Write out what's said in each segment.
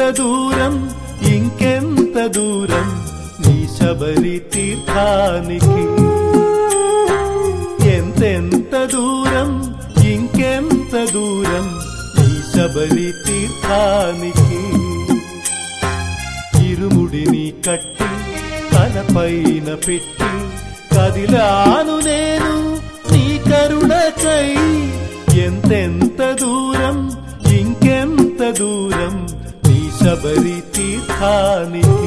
దూరం ఇంకెంత దూరం నీ శబరి తీర్థానికి ఎంతెంత దూరం ఇంకెంత దూరం నీ శబరి తీర్థానికి ఇరుముడిని కట్టి తలపైన పెట్టి కదిలాను నేను నీ కరుణకై ఎంతెంత దూరం ఇంకెంత దూరం నీ శబరి తీర్థానికి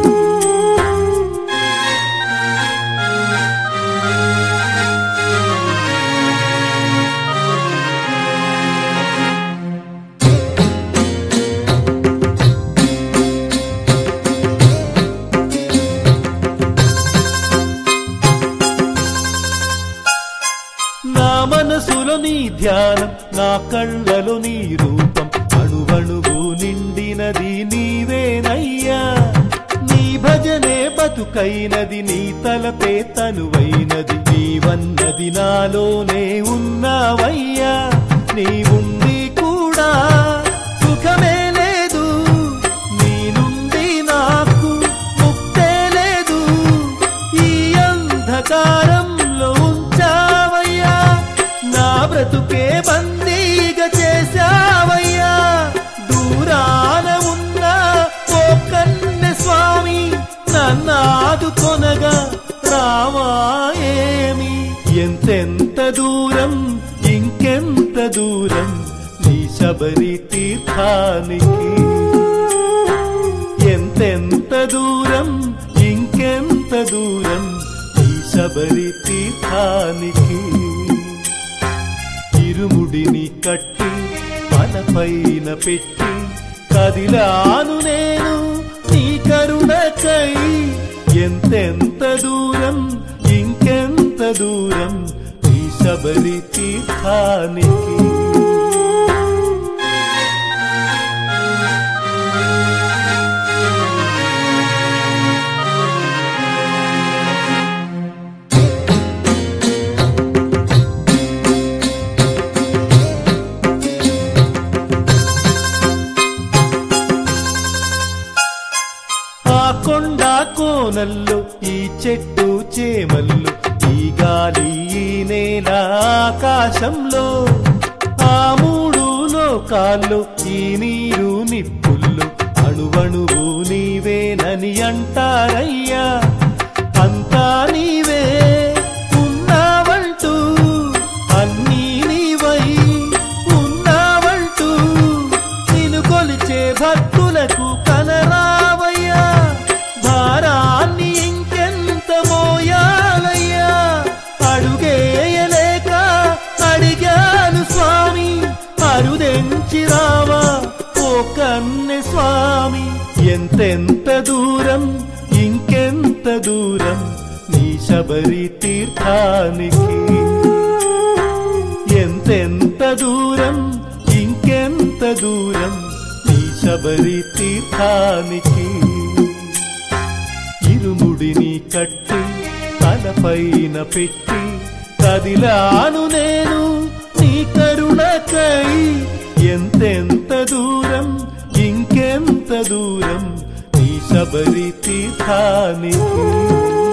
నా మనసులో నీ ధ్యానం నా కళ్ళలో నీ రూపం అణువణువు నిండినది నీవేనయ్యా నీ భజనే బతుకైనది నీ తలపే తనువైనది నీవన్నది నాలోనే ఉన్నావయ్యా నీ ఉండి కూడా సుఖమే లేదు నీ నుండి నాకు ముక్తే లేదు ఈ అంధకారంలో ఉంచావయ్యా నా బ్రతుకే బందీగా చేశావయ్యా దూరాన ఉన్న ఓ కన్నె స్వామి నన్నాదు కొనగా రామాయేమి ఎంతెంత దూరం ఇంకెంత దూరం నీ శబరి తీర్థానికి ఎంతెంత దూరం ఇంకెంత దూరం ఈ శబరి తీర్థానికి ఇరుముడిని కట్టి పైన పెట్టి కదిలాను నేను నీ కరుణకై ఎంతెంత దూరం ఇంకెంత దూరం ఈ శబరి తీర్థానికి ఆ కొండ కోనల్లో ఈ చెట్టు చేమల్లో ఈ గాలి ఈ నేల ఆకాశంలో ఆ మూడు లోకాల్లో ఈ నీరు నిప్పుల్లో అణువణువు నీవేనని అంటారయ్యా అంతా నీవే ఉన్నావంటూ అన్నీ నీవై ఉన్నావంటూ నిన్ను కొలిచే భక్తులకు కనరావయ్యా భారాన్ని ఇంకెంత మోయాలయ్యా అడుగేయలేక అడిగాను స్వామి అరుదెంచి రావా ఓ కన్నె స్వామి ఎంతెంత దూరం ఇంకెంత దూరం నీ శబరి తీర్థానికి ఎంతెంత దూరం ఇంకెంత దూరం నీ శబరి తీర్థానికి ఇరుముడిని కట్టి తలపైన పెట్టి కదిలాను నేను నీ కరుణకై ఎంతెంత దూరం ఇంకెంత దూరం నీ శబరి తీర్థానికి